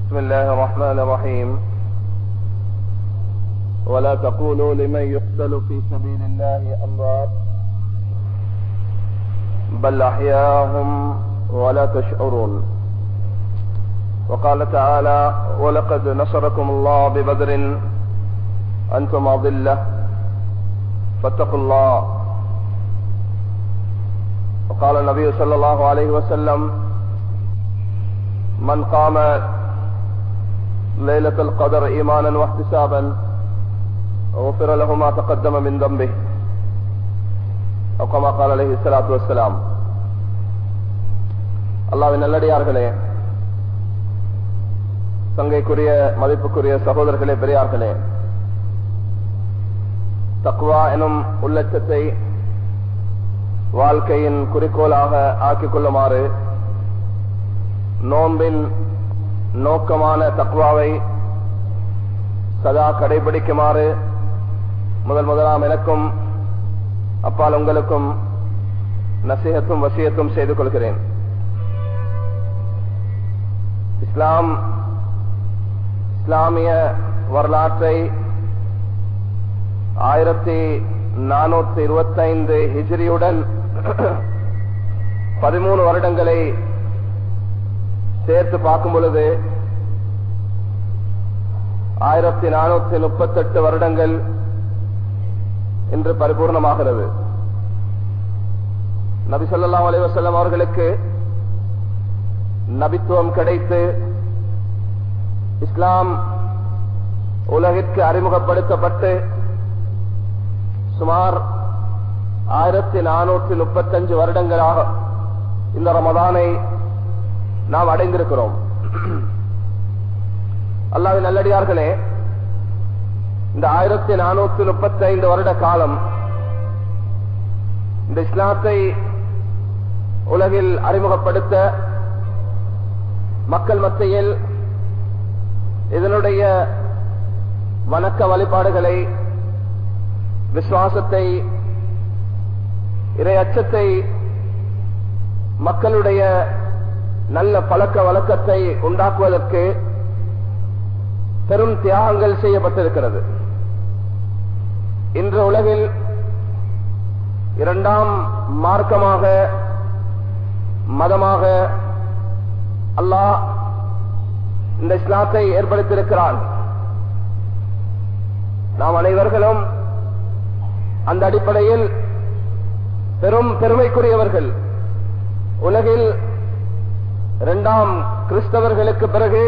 بسم الله الرحمن الرحيم ولا تقولوا لمن يقتل في سبيل الله أموات بل أحياهم ولا تشعرون وقال تعالى ولقد نصركم الله ببدر أنتم أضلة فاتقوا الله وقال النبي صلى الله عليه وسلم من قام ليلة القدر إيمانا واحتسابا غفر له ما تقدم من ذنبه أو كما قال عليه الصلاة والسلام அல்லாவின் நல்லடியார்களே சங்கைக்குரிய மதிப்புக்குரிய சகோதரர்களே பெரியார்களே தக்குவா எனும் உள்ளச்சத்தை வாழ்க்கையின் குறிக்கோளாக ஆக்கிக் கொள்ளுமாறு நோம்பின் நோக்கமான தக்குவாவை சதா கடைபிடிக்குமாறு முதல் முதலாம் எனக்கும் அப்பால் உங்களுக்கும் நசீகத்தும் வசியத்தும் செய்து கொள்கிறேன் இஸ்லாம் இஸ்லாமிய வரலாற்றை ஆயிரத்தி நானூத்தி இருபத்தி ஐந்து ஹிஜ்ரியுடன் பதிமூணு வருடங்களை சேர்த்து பார்க்கும் பொழுது ஆயிரத்தி நானூத்தி முப்பத்தி எட்டு வருடங்கள் இன்று பரிபூர்ணமாகிறது நபி சொல்லா அலைவசல்லம் அவர்களுக்கு நபித்துவம் கிடைத்து இஸ்லாம் உலகிற்கு அறிமுகப்படுத்தப்பட்டு சுமார் ஆயிரத்தி நானூற்றி முப்பத்தஞ்சு வருடங்களாக இந்த ரமதானை நாம் அடைந்திருக்கிறோம் அல்லாவின் நல்லடியார்களே இந்த ஆயிரத்தி நானூத்தி முப்பத்தி ஐந்து வருட காலம் இந்த இஸ்லாத்தை உலகில் அறிமுகப்படுத்த மக்கள் மத்தியில் இதனுடைய வணக்க வழிபாடுகளை விசுவாசத்தை இறை அச்சத்தை மக்களுடைய நல்ல பழக்க வழக்கத்தை உண்டாக்குவதற்கு பெரும் தியாகங்கள் செய்யப்பட்டிருக்கிறது இன்று உலகில் இரண்டாம் மார்க்கமாக மதமாக அல்லாஹ் இந்த இஸ்லாத்தை ஏற்படுத்தியிருக்கிறான் நாம் அனைவர்களும் அந்த அடிப்படையில் பெரும் பெருமைக்குரியவர்கள் உலகில் இரண்டாம் கிறிஸ்தவர்களுக்கு பிறகு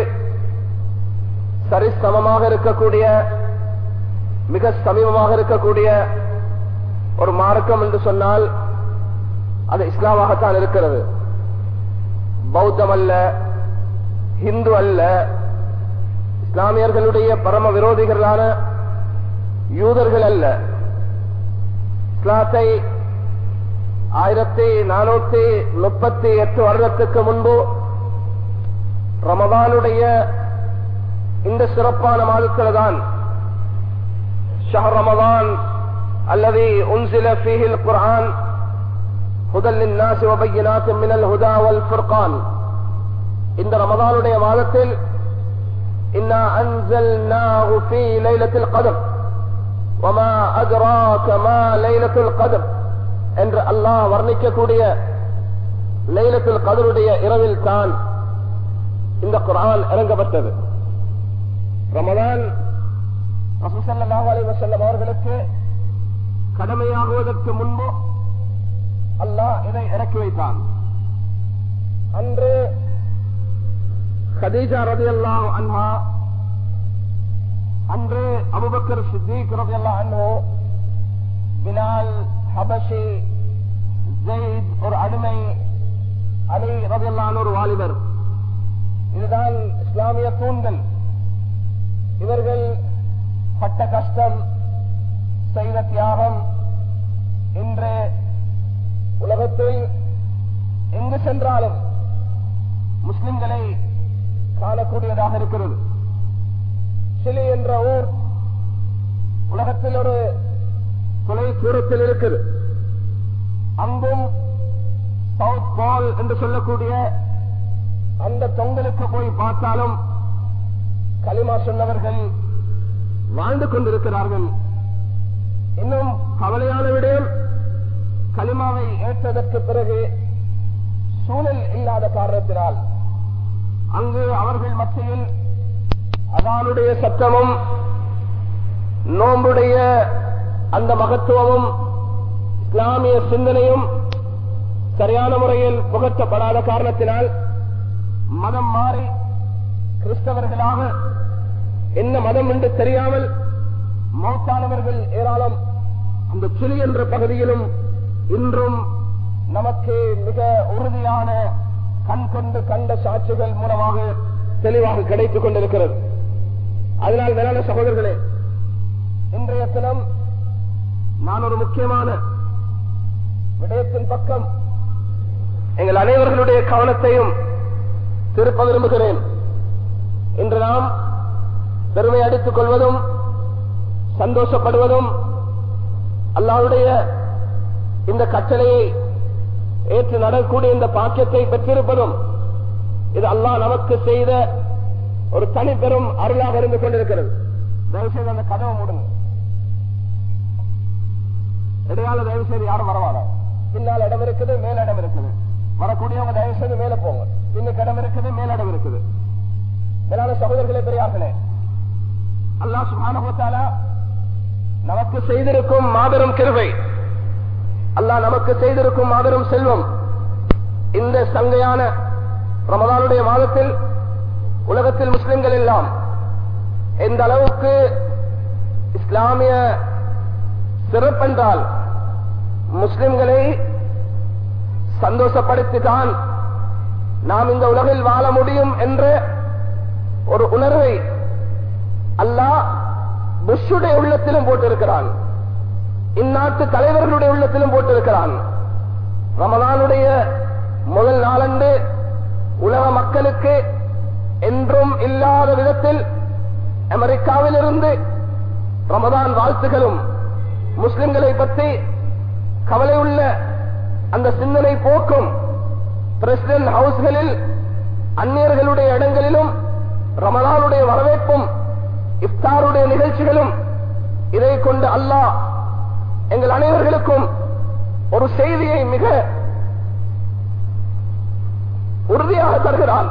சரிசமமாக இருக்கக்கூடிய மிக சமீபமாக இருக்கக்கூடிய ஒரு மார்க்கம் என்று சொன்னால் அது இஸ்லாமாகத்தான் இருக்கிறது பௌத்தம் அல்ல ஹிந்து அல்ல இஸ்லாமியர்களுடைய பரம விரோதிகளான யூதர்கள் அல்ல இஸ்லாத்தை ஆயிரத்தி நானூத்தி முப்பத்தி எட்டு வருடத்துக்கு முன்பு ரமதானுடைய இந்த சிறப்பான மாதத்தில் தான் ஷஹர் ரமதான் அல்லது உன்சில ஃபீஹில் குர்ஆன் هدى للناس وبينات من الهدى والفرقان இந்த ரமதானுடைய மாதத்தில் இன்னா அன்சல்நாஹு ஃபீ லைலத்தில் கத்ர் وما أدراك ما ليلة القدر என்று அல்லாஹ் வர்ணிக்கக்கூடிய லைலத்துல் கதருடைய இரவில் தான் இந்த குரான் இறங்கப்பட்டது ரமதான் ரசூசல்லாஹு அலைஹி வஸல்லம் அவர்களுக்கு கடமையாகுவதற்கு முன்பு அல்லாஹ் இதை இறக்கி வைத்தான் அன்று கதீஜா ரதியல்லாஹு அன்ஹா அன்று அபுபக்கர் சித்திக் ரதியல்லாஹு அன்ஹு பிலால் ஹபஷி ஜெயித் ஒரு அடிமை அலி ரதியல்லான் ஒரு வாலிபர் இதுதான் இஸ்லாமிய தூண்கள் இவர்கள் பட்ட கஷ்டம் செய்த தியாகம் இன்று உலகத்தில் எங்கு சென்றாலும் முஸ்லிம்களை காணக்கூடியதாக இருக்கிறது சிலி என்ற ஊர் உலகத்தில் ஒரு தொலை தூரத்தில் இருக்குது அங்கும் சவுத் பால் என்று சொல்லக்கூடிய அந்த தொங்கலுக்கு போய் பார்த்தாலும் களிமா சொன்னவர்கள் வாழ்ந்து கொண்டிருக்கிறார்கள் இன்னும் கவலையான விடயம் களிமாவை ஏற்றதற்கு பிறகு சூழல் இல்லாத காரணத்தினால் அங்கு அவர்கள் மத்தியில் அதானுடைய சத்தமும் நோம்புடைய அந்த மகத்துவமும் இஸ்லாமிய சிந்தனையும் சரியான முறையில் புகட்டப்படாத காரணத்தினால் மதம் மாறி கிறிஸ்தவர்களாக என்ன மதம் என்று தெரியாமல் மௌத்தானவர்கள் ஏராளம் அந்த சிலி என்ற பகுதியிலும் இன்றும் நமக்கு மிக உறுதியான கண் கொண்டு கண்ட சாட்சிகள் மூலமாக தெளிவாக கிடைத்துக் கொண்டிருக்கிறது அதனால் மேலான சகோதரர்களே இன்றைய தினம் நான் ஒரு முக்கியமான விடயத்தின் பக்கம் எங்கள் அனைவர்களுடைய கவனத்தையும் திருப்ப விரும்புகிறேன் இன்று நாம் பெருமை அடித்துக் கொள்வதும் சந்தோஷப்படுவதும் அல்லாவுடைய இந்த கட்டளையை ஏற்று நடக்கூடிய இந்த பாக்கியத்தை பெற்றிருப்பதும் இது அல்லாஹ் நமக்கு செய்த ஒரு தனி பெரும் அருளாக இருந்து கொண்டிருக்கிறது தயவு செய்து அந்த கதவை மூடுங்க இடையால தயவு செய்து யாரும் வரவாங்க பின்னால் இடம் இருக்குது மேல இடம் இருக்குது வரக்கூடியவங்க தயவு செய்து மேல போங்க பின்னுக்கு இடம் இருக்குது மேல இடம் இருக்குது மேலான சகோதரர்களே பெரியார்களே அல்லாஹ் சுபான நமக்கு செய்திருக்கும் மாபெரும் கிருவை அல்லாஹ் நமக்கு செய்திருக்கும் மாபெரும் செல்வம் இந்த சங்கையான ரமதானுடைய மாதத்தில் உலகத்தில் முஸ்லிம்கள் எல்லாம் எந்த அளவுக்கு இஸ்லாமிய சிறப்பென்றால் முஸ்லிம்களை சந்தோஷப்படுத்தித்தான் நாம் இந்த உலகில் வாழ முடியும் என்ற ஒரு உணர்வை அல்லாஹ் புஷுடைய உள்ளத்திலும் போட்டிருக்கிறான் இந்நாட்டு தலைவர்களுடைய உள்ளத்திலும் போட்டிருக்கிறான் ரமதானுடைய முதல் நாளன்று உலக மக்களுக்கு என்றும் இல்லாத விதத்தில் அமெரிக்காவில் இருந்து ரமதான் வாழ்த்துகளும் முஸ்லிம்களை பற்றி கவலை உள்ள அந்த சிந்தனை போக்கும் பிரசிடென்ட் ஹவுஸ்களில் அந்நியர்களுடைய இடங்களிலும் ரமலானுடைய வரவேற்பும் இஃப்தாருடைய நிகழ்ச்சிகளும் இதை கொண்டு அல்லாஹ் எங்கள் அனைவர்களுக்கும் ஒரு செய்தியை மிக உறுதியாக தருகிறான்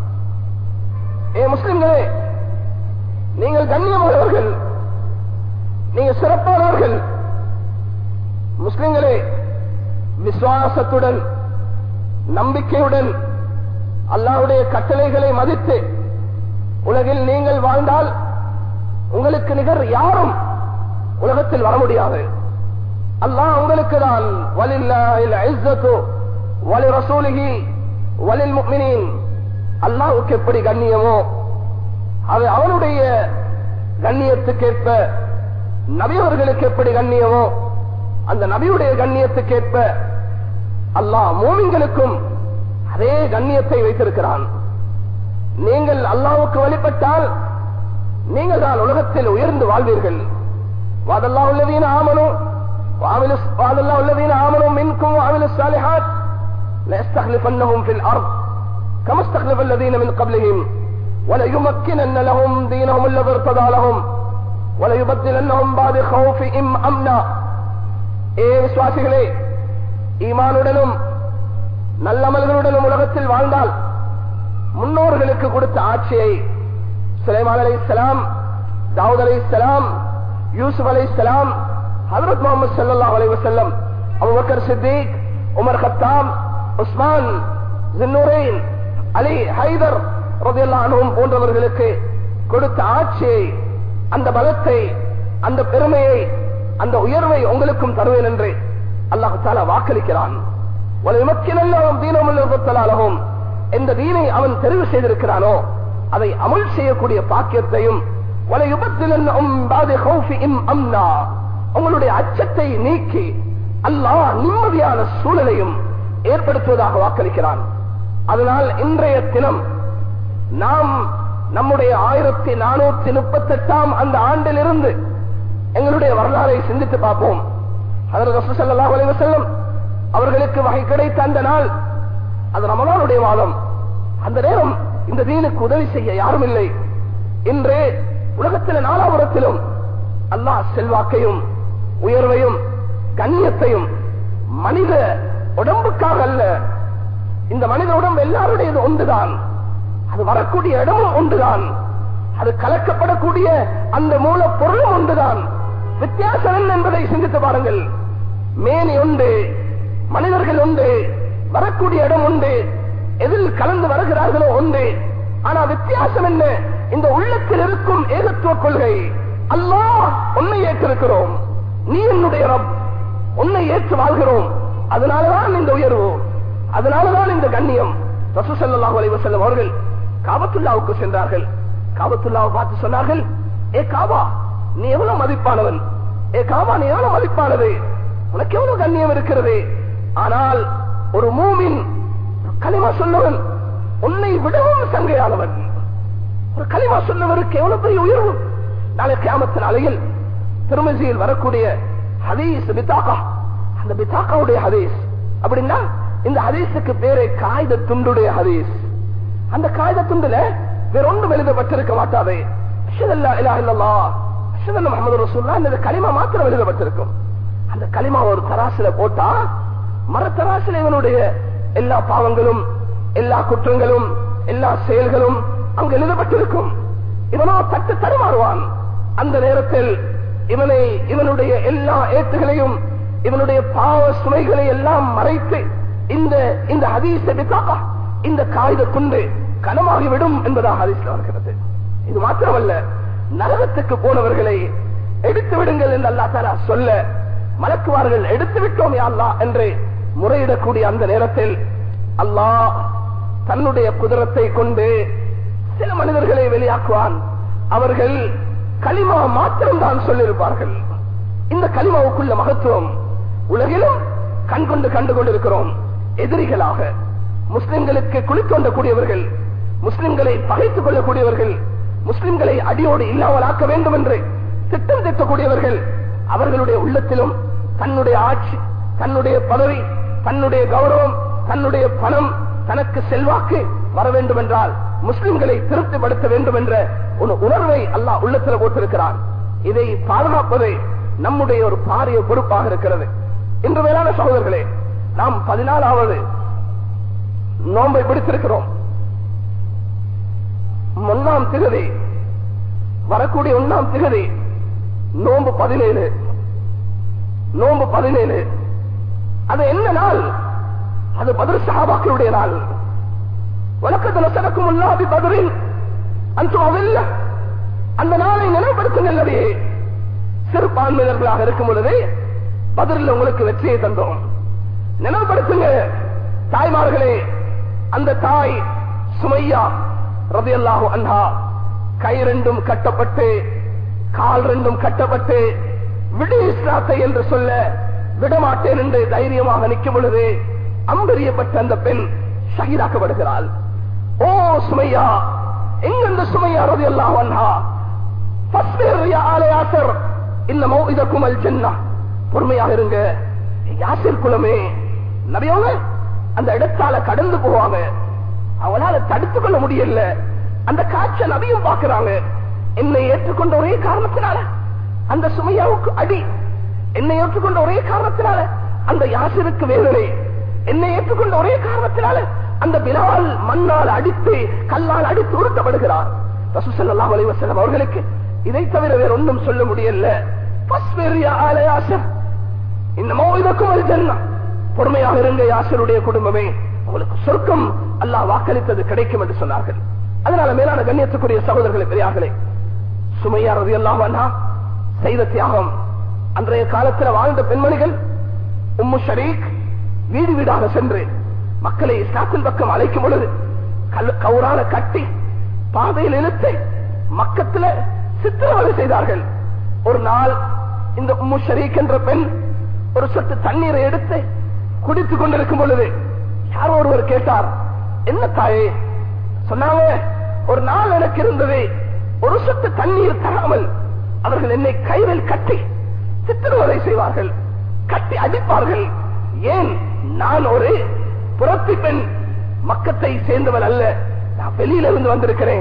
ஏ முஸ்லிம்களே நீங்கள் கண்ணியமானவர்கள் நீங்க சிறப்பானவர்கள் முஸ்லிம்களே விசுவாசத்துடன் நம்பிக்கையுடன் அல்லாவுடைய கட்டளைகளை மதித்து உலகில் நீங்கள் வாழ்ந்தால் உங்களுக்கு நிகர் யாரும் உலகத்தில் வர முடியாது அல்லாஹ் உங்களுக்கு தான் வலி ரசூலிகி வலில் முக்மினின் அல்லாவுக்கு எப்படி கண்ணியமோ அது அவனுடைய கண்ணியத்துக்கேற்ப நபியவர்களுக்கு எப்படி கண்ணியமோ அந்த நபியுடைய கண்ணியத்துக்கேற்ப அல்லாஹ் மோமின்களுக்கும் அதே கண்ணியத்தை வைத்திருக்கிறான் நீங்கள் அல்லாவுக்கு வழிபட்டால் நீங்கள் தான் உலகத்தில் உயர்ந்து வாழ்வீர்கள் வாதல்லா உள்ளதீன ஆமனும் வாதல்லா உள்ளதீன ஆமனும் மின்கும் வாவிலு சாலிஹாத் ليستخلفنهم في الأرض كما استخلف الذين من قبلهم وليمكنن لهم دينهم الذي ارتضى لهم وليبدلنهم بعد خوفهم أمنا ஏ விசுவாசிகளே ஈமானுடனும் நல்லமல்களுடனும் உலகத்தில் வாழ்ந்தால் முன்னோர்களுக்கு கொடுத்த ஆட்சியை சுலைமான் அலை இஸ்லாம் தாவூத் அலை இஸ்லாம் யூசுப் அலை இஸ்லாம் ஹதரத் முகமது சல்லா அலை வசல்லம் அபுபக்கர் சித்திக் உமர் கத்தாம் உஸ்மான் ஜின்னுரைன் அலி ஹைதர் ரதியல்லானும் போன்றவர்களுக்கு கொடுத்த ஆட்சியை அந்த பலத்தை அந்த பெருமையை அந்த உயர்வை உங்களுக்கும் தருவேன் என்று அல்லாஹு தாலா வாக்களிக்கிறான் தீனமும் எந்த தீனை அவன் தெரிவு செய்திருக்கிறானோ அதை அமல் செய்யக்கூடிய பாக்கியத்தையும் உங்களுடைய அச்சத்தை நீக்கி அல்லாஹ் நிம்மதியான சூழலையும் ஏற்படுத்துவதாக வாக்களிக்கிறான் அதனால் இன்றைய தினம் நாம் நம்முடைய ஆயிரத்தி நானூத்தி முப்பத்தி எட்டாம் அந்த ஆண்டிலிருந்து எங்களுடைய வரலாறை சிந்தித்து பார்ப்போம் செல்லும் அவர்களுக்கு வகை கிடைத்த அந்த நாள் அது ரமலானுடைய மாதம் அந்த நேரம் இந்த தீனுக்கு உதவி செய்ய யாரும் இல்லை இன்று உலகத்தில் நாலாபுரத்திலும் அல்லாஹ் செல்வாக்கையும் உயர்வையும் கண்ணியத்தையும் மனித உடம்புக்காக அல்ல இந்த மனித உடம்பு எல்லாருடையது ஒன்றுதான் அது வரக்கூடிய இடமும் ஒன்றுதான் அது கலக்கப்படக்கூடிய அந்த மூல பொருளும் ஒன்றுதான் வித்தியாசம் என்ன என்பதை சிந்தித்து பாருங்கள் மேனி உண்டு மனிதர்கள் உண்டு வரக்கூடிய இடம் உண்டு எதில் கலந்து வருகிறார்களோ உண்டு ஆனா வித்தியாசம் என்ன இந்த உள்ளத்தில் இருக்கும் ஏகத்துவ கொள்கை அல்லாஹ் உன்னை ஏற்றிருக்கிறோம் நீ என்னுடைய ரப் உன்னை ஏற்று வாழ்கிறோம் அதனாலதான் இந்த உயர்வு அதனாலதான் இந்த கண்ணியம் ரசூ ஸல்லல்லாஹு அலைஹி வஸல்லம் அவர்கள் காபத்துல்லாவுக்கு சென்றார்கள் காபத்துல்லாவை பார்த்து சொன்னார்கள் ஏ காபா நீ எவ்வளவு மதிப்பானவன் ஏ காபா நீ எவ்வளவு மதிப்பானது உனக்கு எவ்வளவு கண்ணியம் இருக்கிறது ஆனால் ஒரு மூமின் களிமா சொன்னவன் உன்னை விடவும் சங்கையானவன் ஒரு களிமா சொன்னவருக்கு எவ்வளவு பெரிய உயர்வு நாளை கியாமத்தின் அலையில் திருமசியில் வரக்கூடிய ஹதீஸ் பித்தாக்கா அந்த பித்தாக்காவுடைய ஹதீஸ் அப்படின்னா இந்த ஹதீஸுக்கு பேரே காகித துண்டுடைய ஹதீஸ் அந்த காகித துண்டுல வேற ஒன்றும் எழுதப்பட்டிருக்க மாட்டாது அஷ்ஹது அல்லா இலாஹ இல்லல்லாஹ், அஷ்ஹது அன்ன முஹம்மது ரசூலுல்லாஹ் இந்த களிமா மாத்திரம் எழுதப்பட்டிருக்கும் அந்த களிமா ஒரு தராசுல போட்டா மரத்தராசுல இவனுடைய எல்லா பாவங்களும் எல்லா குற்றங்களும் எல்லா செயல்களும் அங்கு எழுதப்பட்டிருக்கும் இவனோ தட்டு தடுமாறுவான் அந்த நேரத்தில் இவனை இவனுடைய எல்லா ஏற்றுகளையும் இவனுடைய பாவ சுமைகளை எல்லாம் மறைத்து இந்த இந்த ஹதீஸ பித்தாக்கா இந்த காகித துண்டு கனமாகிவிடும் என்பதாக ஹதீஸ்ல வருகிறது இது மாத்திரமல்ல நரகத்துக்கு போனவர்களை எடுத்து விடுங்கள் என்று அல்லா தாலா சொல்ல மலக்குவார்கள் எடுத்து விட்டோம் யா அல்லாஹ் என்று முறையிடக்கூடிய அந்த நேரத்தில் அல்லாஹ் தன்னுடைய குதிரத்தை கொண்டு சில மனிதர்களை வெளியாக்குவான் அவர்கள் களிமா மாத்திரம் தான் சொல்லியிருப்பார்கள் இந்த களிமாவுக்குள்ள மகத்துவம் உலகிலும் கண் கொண்டு கண்டு கொண்டிருக்கிறோம் எதிரிகளாக முஸ்லிம்களுக்கு குளித்தோண்டக்கூடியவர்கள் முஸ்லிம்களை பகைத்துக் கொள்ளக்கூடியவர்கள் முஸ்லிம்களை அடியோடு இல்லாமலாக்க வேண்டும் என்று திட்டம் திட்டக்கூடியவர்கள் அவர்களுடைய உள்ளத்திலும் தன்னுடைய ஆட்சி தன்னுடைய பதவி தன்னுடைய கௌரவம் தன்னுடைய பணம் தனக்கு செல்வாக்கு வர வேண்டும் என்றால் முஸ்லிம்களை திருப்திப்படுத்த வேண்டும் என்ற ஒரு உணர்வை அல்லாஹ் உள்ளத்தில் போட்டிருக்கிறான் இதை பாதுகாப்பது நம்முடைய ஒரு பாரிய பொறுப்பாக இருக்கிறது இன்று மேலான சகோதரர்களே நாம் பதினாலாவது நோன்பை பிடித்திருக்கிறோம் ஒன்னாம் திகதி வரக்கூடிய ஒன்னாம் திகதி நோன்பு பதினேழு நோன்பு பதினேழு அது என்ன நாள் அது பதில் சஹாபாக்களுடைய நாள் வழக்கத்தில் நசரக்கும் உல்லாபி பதிலில் அன்று அதில்ல அந்த நாளை நினைவுபடுத்துங்கள் நபியே சிறுபான்மையினர்களாக இருக்கும் பொழுது பதிலில் உங்களுக்கு வெற்றியை தந்தோம் நினைவுபடுத்துங்க தாய்மார்களே அந்த தாய் சுமையா ரதியல்லாஹு அன்ஹா கை ரெண்டும் கட்டப்பட்டு கால் ரெண்டும் கட்டப்பட்டு விடு இஸ்லாத்தை என்று சொல்ல விடமாட்டேன் என்று தைரியமாக நிற்கும் பொழுது அம்பெறியப்பட்ட அந்த பெண் ஷஹீதாக்கப்படுகிறாள் ஓ சுமையா எங்க இந்த சுமையா ரதியல்லாஹு அன்ஹா ஃபஸ்பிர் யா ஆல யாசர் இன்ன மௌஇதக்கும் அல் ஜன்னah பொறுமையாக இருங்க யாசிர் குலமே நபியவங்க அந்த இடத்தால கடந்து போவாங்க அவங்களால தடுத்து கொள்ள முடியல அந்த காட்சை நபியும் பாக்குறாங்க என்னை ஏற்றுக்கொண்ட ஒரே காரணத்தினால அந்த சுமையாவுக்கு அடி என்னை ஏற்றுக்கொண்ட ஒரே காரணத்தினால அந்த யாசிருக்கு வேதனை என்னை ஏற்றுக்கொண்ட ஒரே காரணத்தினால அந்த பிலால் மண்ணால் அடித்து கல்லால் அடித்து உருட்டப்படுகிறார் ரசூசல்லாஹு அலைஹி வஸல்லம் அவர்களுக்கு இதை தவிர வேற ஒன்றும் சொல்ல முடியல ஃபஸ்பிர் யா ஆல யாசிர் இந்த மௌஇதக்கும் அல் ஜன்னah பொறுமையாக இருங்க யாசருடைய குடும்பமே உங்களுக்கு சொர்க்கம் அல்லாஹ் வாக்களித்தது கிடைக்கும் என்று சொன்னார்கள் அதனால மேலான கண்ணியத்துக்குரிய சகோதரர்களை பெரியார்களே சுமையா ரவி அல்லாஹ் செய்த தியாகம் அன்றைய காலத்தில் வாழ்ந்த பெண்மணிகள் உம்மு ஷரீக் வீடு வீடாக சென்று மக்களை இஸ்லாத்தின் பக்கம் அழைக்கும் பொழுது கல் கவுரான கட்டி பாதையில் இழுத்து மக்கத்துல சித்திரவதை செய்தார்கள் ஒரு நாள் இந்த உம்மு ஷரீக் என்ற பெண் ஒரு சொட்டு தண்ணீரை எடுத்து குடித்துக் கொண்டிருக்கும் பொழுது யாரோ ஒருவர் கேட்டார் என்ன தாயே சொன்னாங்க ஒரு நாள் எனக்கு இருந்தது ஒரு சொட்டு தண்ணீர் தராமல் அவர்கள் என்னை கயிறில் கட்டி சித்திரவதை செய்வார்கள் கட்டி அடிப்பார்கள் ஏன் நான் ஒரு புறத்தி பெண் மக்கத்தை சேர்ந்தவள் அல்ல நான் வெளியில இருந்து வந்திருக்கிறேன்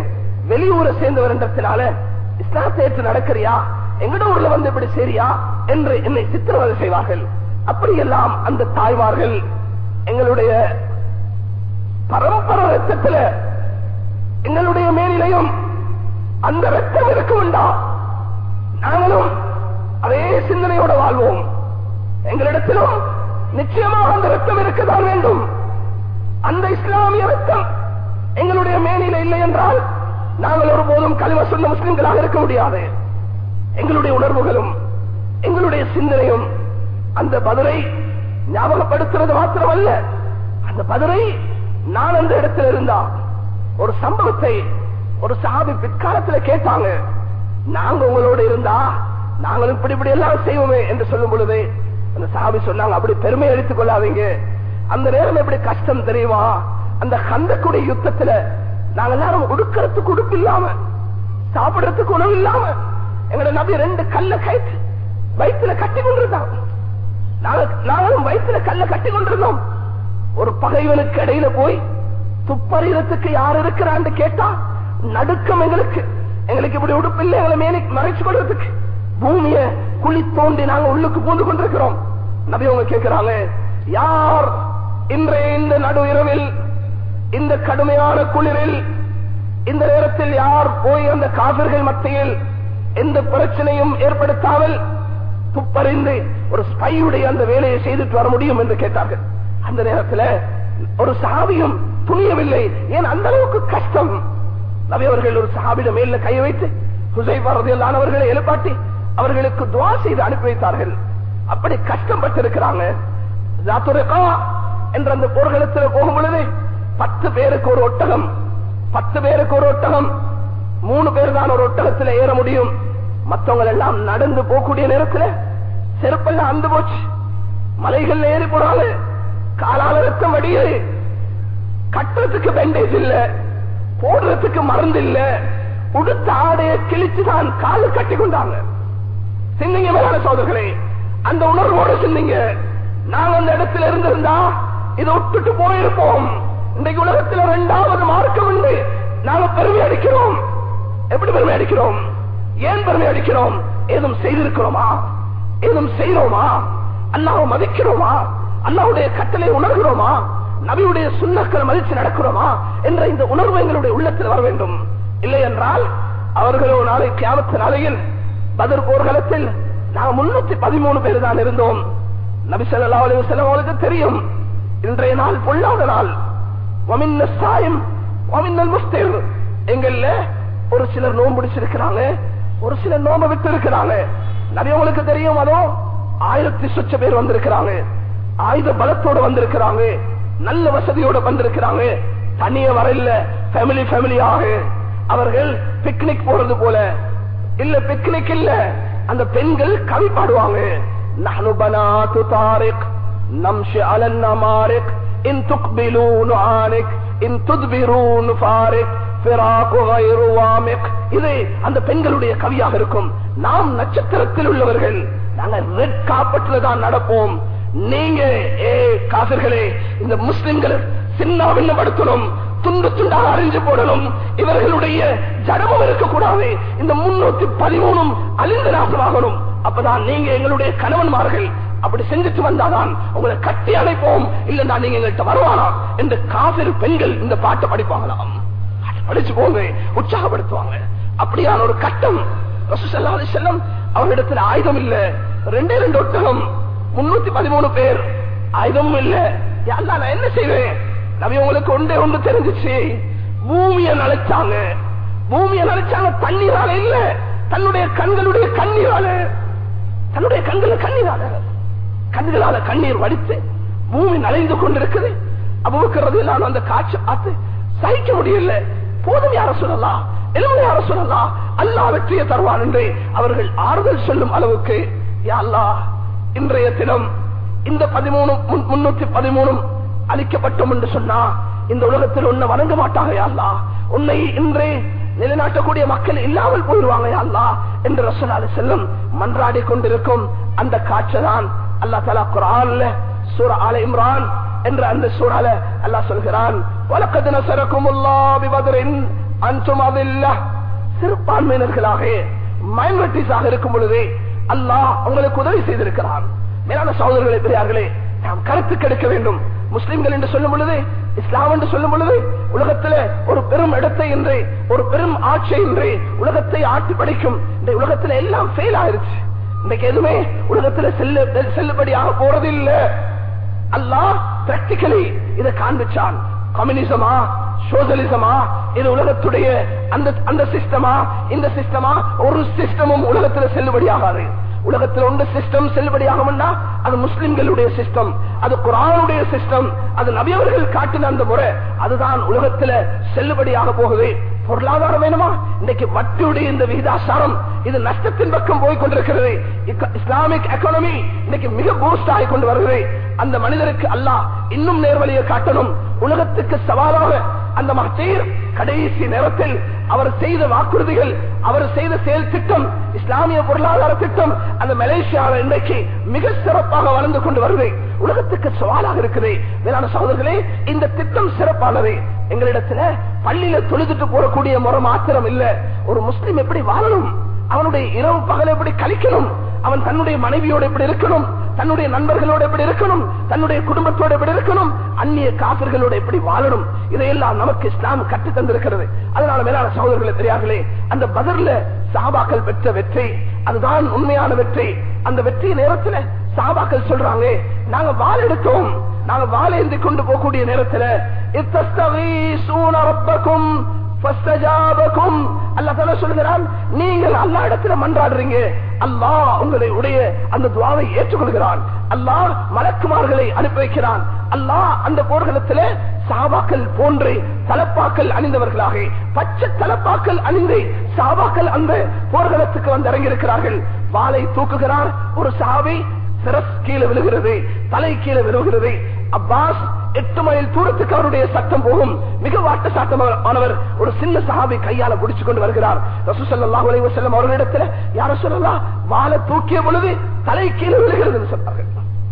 வெளியூரை சேர்ந்தவர் என்றத்தினால இஸ்லாத்தை ஏற்று நடக்கிறியா எங்கட ஊர்ல வந்து இப்படி சரியா என்று என்னை சித்திரவதை செய்வார்கள் அப்படியெல்லாம் அந்த தாய்மார்கள் எங்களுடைய பரம்பரை ரத்தத்துல எங்களுடைய மேனிலையும் அந்த ரத்தம் இருக்கும்டா நாங்களும் அதே சிந்தனையோட வாழ்வோம் எங்களிடத்திலும் நிச்சயமாக அந்த ரத்தம் இருக்கத்தான் வேண்டும் அந்த இஸ்லாமிய ரத்தம் எங்களுடைய மேனில இல்லை என்றால் நாங்கள் ஒருபோதும் கலிம சொன்ன முஸ்லிம்களாக இருக்க முடியாது எங்களுடைய உணர்வுகளும் எங்களுடைய சிந்தனையும் அந்த பதிலை ஞாபகப்படுத்துறது மாத்திரமல்ல அந்த பதிலை நான் அந்த இடத்துல இருந்தா ஒரு சம்பவத்தை ஒரு சாபி பிற்காலத்துல கேட்டாங்க நாங்க உங்களோட இருந்தா நாங்கள் இப்படி இப்படி எல்லாம் செய்வோமே என்று சொல்லும் பொழுது அந்த சாபி சொன்னாங்க அப்படி பெருமை எடுத்துக் கொள்ளாதீங்க அந்த நேரம் எப்படி கஷ்டம் தெரியுமா அந்த கந்தக்குடி யுத்தத்துல நாங்க எல்லாரும் உடுக்கிறதுக்கு உடுப்பு இல்லாம சாப்பிடறதுக்கு உணவு இல்லாம எங்களோட நபி ரெண்டு கல்ல கைத்து வயிற்றுல கட்டி கொண்டிருந்தாங்க நாங்களும் வயிற்றுல கல்ல கட்டி கொண்டிருந்தோம் ஒரு பகைவனுக்கு இடையில போய் துப்பறியத்துக்கு யார் இருக்கிறான்னு கேட்டா நடுக்கம் எங்களுக்கு எங்களுக்கு இப்படி உடுப்பு இல்லை எங்களை மேலே மறைச்சு கொள்றதுக்கு பூமிய குழி தோண்டி நாங்க உள்ளுக்கு பூந்து கொண்டிருக்கிறோம் நபி அவங்க கேட்கிறாங்க யார் இன்றைய இந்த நடு இரவில் இந்த கடுமையான குளிரில் இந்த நேரத்தில் யார் போய் அந்த காவிர்கள் மத்தியில் எந்த பிரச்சனையும் ஏற்படுத்தாமல் துப்பறிந்து ஒரு ஸ்பையுடைய அந்த வேலையை செய்துட்டு வர முடியும் என்று கேட்டார்கள் அந்த நேரத்தில் ஒரு சாவியும் துணியவில்லை ஏன் அந்த அளவுக்கு கஷ்டம் நபி அவர்கள் ஒரு சஹாபிட மேல கை வைத்து ஹுசைபாரதியிலானவர்களை எழுப்பாட்டி அவர்களுக்கு துவா செய்து அனுப்பி வைத்தார்கள் அப்படி கஷ்டப்பட்டிருக்கிறாங்க என்ற அந்த போர்க்களத்தில் போகும் பொழுது பத்து பேருக்கு ஒரு ஒட்டகம் பத்து பேருக்கு ஒரு ஒட்டகம் மூணு பேர் தான் ஒரு ஒட்டகத்தில் ஏற முடியும் மற்றவங்க எல்லாம் நடந்து போகக்கூடிய நேரத்தில் செருப்பெல்லாம் அந்து போச்சு மலைகள் ஏறி போனாங்க காலால ரத்தம் வடியுது கட்டுறதுக்கு பேண்டேஜ் இல்ல போடுறதுக்கு மருந்து இல்ல உடுத்த ஆடைய கிழிச்சுதான் காலு கட்டி கொண்டாங்க சிந்திங்க மேலான சோதர்களே அந்த உணர்வோடு சிந்திங்க நாங்க அந்த இடத்துல இருந்திருந்தா இதை விட்டுட்டு போயிருப்போம் இன்றைக்கு உலகத்தில் இரண்டாவது மார்க்கம் உண்டு நாங்க பெருமை அடிக்கிறோம் எப்படி பெருமை அடிக்கிறோம் ஏன் பெருமை அடிக்கிறோம் ஏதும் செய்திருக்கிறோமா ஏதும் செய்யறோமா அல்லாஹ் மதிக்கிறோமா அல்லாவுடைய கட்டளை உணர்கிறோமா நபியுடைய சுண்ணக்கள் மதித்து நடக்கிறோமா என்ற இந்த உணர்வு எங்களுடைய உள்ளத்தில் வர வேண்டும் இல்லை என்றால் அவர்களோ நாளை கியாமத்து நாளையில் பதில் போர்க்களத்தில் நாங்கள் முன்னூத்தி பதிமூணு பேர் தான் இருந்தோம் நபி சொல்லா அலுவலம் அவளுக்கு தெரியும் இன்றைய நாள் பொல்லாத நாள் சாயம் முஸ்திர் எங்கள்ல ஒரு சிலர் நோன்பு பிடிச்சிருக்கிறாங்க ஒரு சிலர் நோம்பு விட்டு இருக்கிறாங்க நபி உங்களுக்கு தெரியும் அதோ ஆயிரத்தி சொச்ச பேர் வந்திருக்கிறாங்க ஆயுத பலத்தோட வந்திருக்கிறாங்க நல்ல வசதியோட வந்திருக்கிறாங்க தனிய வரல ஃபேமிலி ஃபேமிலியாக அவர்கள் பிக்னிக் போறது போல இல்ல பிக்னிக் இல்ல அந்த பெண்கள் கவி பாடுவாங்க நஹ்னு பனாத்து தாரிக் நம்ஷி அலன் நமாரிக் இன் துக்பிலூ நுஆனிக் இன் துத்பிரூ நுஃபாரிக் ஃபிராகு கைரு வாமிக் இது அந்த பெண்களுடைய கவியாக இருக்கும் நாம் நட்சத்திரத்தில் உள்ளவர்கள் நாங்க ரெட் காப்பட்ல தான் நடப்போம் நீங்க ஏ காசர்களே இந்த முஸ்லிம்கள் சின்ன விண்ணப்படுத்தணும் துண்டு துண்டாக அறிஞ்சு போடணும் இவர்களுடைய ஜடமும் இருக்கக்கூடாது இந்த முன்னூத்தி பதிமூணும் அழிந்து நாசமாகணும் அப்பதான் நீங்க எங்களுடைய கணவன்மார்கள் அப்படி செஞ்சுட்டு வந்தாதான் உங்களை கட்டி அழைப்போம் இல்லைன்னா நீங்க எங்கள்கிட்ட வருவானா என்று காவிரி பெண்கள் இந்த பாட்டை படிப்பாங்களாம் படிச்சு போங்க உற்சாகப்படுத்துவாங்க அப்படியான ஒரு கட்டம் செல்லம் அவர்களிடத்தில் ஆயுதம் இல்ல ரெண்டே ரெண்டு ஒட்டகம் முன்னூத்தி பதிமூணு பேர் ஆயுதமும் இல்ல யாருன்னா நான் என்ன செய்வேன் நபி உங்களுக்கு ஒன்றே ஒன்று தெரிஞ்சிச்சு பூமியை நினைச்சாங்க பூமியை நினைச்சாங்க தண்ணீரால இல்ல தன்னுடைய கண்களுடைய கண்ணீரால தன்னுடைய கண்கள கண்ணீரால கண்களால கண்ணீர் வடித்து பூமி நலைந்து கொண்டிருக்குது அபுக்கிறது நான் அந்த காட்சி பார்த்து சகிக்க முடியல போதும் யார சொல்லலாம் எலும்பு யார சொல்லலாம் அல்லா வெற்றியை தருவான் என்று அவர்கள் ஆறுதல் சொல்லும் அளவுக்கு யா அல்லாஹ் இன்றைய தினம் இந்த பதிமூணு முன்னூத்தி பதிமூணும் அளிக்கப்பட்டோம் என்று சொன்னா இந்த உலகத்தில் உன்னை வணங்க மாட்டாங்க யாழ்லா உன்னை இன்றே நிலைநாட்டக்கூடிய மக்கள் இல்லாமல் போயிடுவாங்க யாழ்லா என்று ரசனால செல்லும் மன்றாடி கொண்டிருக்கும் அந்த காட்சி தான் அல்லா தலா குரான்ல சூர ஆல இம்ரான் என்ற அந்த சூறால அல்லா சொல்கிறான் வழக்கத்து நசரக்கும் அன்சும் அதில்லா சிறுபான்மையினர்களாக மைனாரிட்டிஸாக இருக்கும் பொழுது அல்லாஹ் உங்களுக்கு உதவி செய்திருக்கிறான் மேலான சகோதரர்களே பெரியார்களே நாம் கருத்து கெடுக்க வேண்டும் முஸ்லிம்கள் என்று சொல்லும் பொழுது இஸ்லாம் என்று சொல்லும் பொழுது உலகத்திலே ஒரு பெரும் இடத்தை என்று ஒரு பெரும் ஆட்சி என்று உலகத்தை ஆட்டி படிக்கும் இந்த உலகத்துல எல்லாம் ஃபெயில் ஆயிருச்சு இன்னைக்கு எதுவுமே உலகத்துல செல்ல செல்லுபடியாக போறது இல்ல அல்லாஹ் பிராக்டிக்கலி இதை காண்பிச்சான் கம்யூனிசமா சோசலிசமா இது உலகத்துடைய அந்த அந்த சிஸ்டமா இந்த சிஸ்டமா ஒரு சிஸ்டமும் உலகத்துல செல்லுபடியாகாது உலகத்தில் ஒன்று சிஸ்டம் செல்லுபடியாகும்னா அது முஸ்லிம்களுடைய சிஸ்டம் அது குரானுடைய சிஸ்டம் அது நபியவர்கள் காட்டின அந்த முறை அதுதான் உலகத்துல செல்லுபடியாக போகுது பொருளாதாரம் வேணுமா இன்னைக்கு வட்டியுடைய இந்த விகிதாசாரம் இது நஷ்டத்தின் பக்கம் போய் கொண்டிருக்கிறது இக்க- இஸ்லாமிக் எக்கானமி இன்னைக்கு மிக பூஸ்ட் ஆகி கொண்டு வருகிறது அந்த மனிதருக்கு அல்லாஹ் இன்னும் நேர்வழியை காட்டணும் உலகத்துக்கு சவாலாக அந்த மகத்தீர் கடைசி நேரத்தில் அவர் செய்த வாக்குறுதிகள் அவர் செய்த செயல் திட்டம் இஸ்லாமிய பொருளாதார திட்டம் அந்த மலேசியாவில் இன்றைக்கு மிக சிறப்பாக வளர்ந்து கொண்டு வருது உலகத்துக்கு சவாலாக இருக்குது மேலான சகோதரர்களே இந்த திட்டம் சிறப்பானது எங்களிடத்துல பள்ளியில தொழுதுட்டு போறக்கூடிய முறை மாத்திரம் இல்ல ஒரு முஸ்லிம் எப்படி வாழணும் அவனுடைய இரவு பகல் எப்படி கழிக்கணும் அவன் தன்னுடைய மனைவியோடு எப்படி இருக்கணும் தன்னுடைய நண்பர்களோடு எப்படி இருக்கணும் தன்னுடைய குடும்பத்தோடு எப்படி இருக்கணும் அந்நிய காப்பிர்களோடு எப்படி வாழணும் இதையெல்லாம் நமக்கு இஸ்லாம் கற்று தந்திருக்கிறது அதனால மேலான சகோதரர்களை பெரியார்களே அந்த பதிர்ல சாபாக்கள் பெற்ற வெற்றி அதுதான் உண்மையான வெற்றி அந்த வெற்றி நேரத்துல சாபாக்கள் சொல்றாங்க நாங்க வாள் எடுத்தோம் நாங்க வாள் ஏந்தி கொண்டு போகக்கூடிய நேரத்துல இத்தஸ்தகீசூன ரப்பக்கும் ஃபஸ்தஜாபக்கும் அல்லாஹ் தஆலா சொல்கிறான் நீங்கள் அல்லாஹ் இடத்துல மன்றாடுறீங்க அல்லாஹ் உங்களை உடைய அந்த துவாவை ஏற்றுக்கொள்கிறான் அல்லாஹ் மலக்குமார்களை அனுப்பி வைக்கிறான் அல்லாஹ் அந்த போர்க்களத்துல சாபாக்கள் போன்று தலப்பாக்கள் அணிந்தவர்களாக பச்சை தலப்பாக்கள் அணிந்து சாபாக்கள் அந்த போர்க்களத்துக்கு வந்து இறங்கியிருக்கிறார்கள் வாளை தூக்குகிறார் ஒரு சாவி சிரஸ் கீழே விழுகிறது தலை கீழே விழுகிறது அப்பாஸ் எட்டு மைல் தூரத்துக்கு அவருடைய சட்டம் போகும் மிக வாட்ட சாட்டமானவர் ஒரு சின்ன சஹாபி கையால பிடிச்சு கொண்டு வருகிறார் ரசூசல்லாஹு அலைஹி வஸல்லம் அவர்களிடத்துல யார சொல்லலாம் வாழை தூக்கிய பொழுது தலை கீழே விழுகிறது சொன்னார்கள்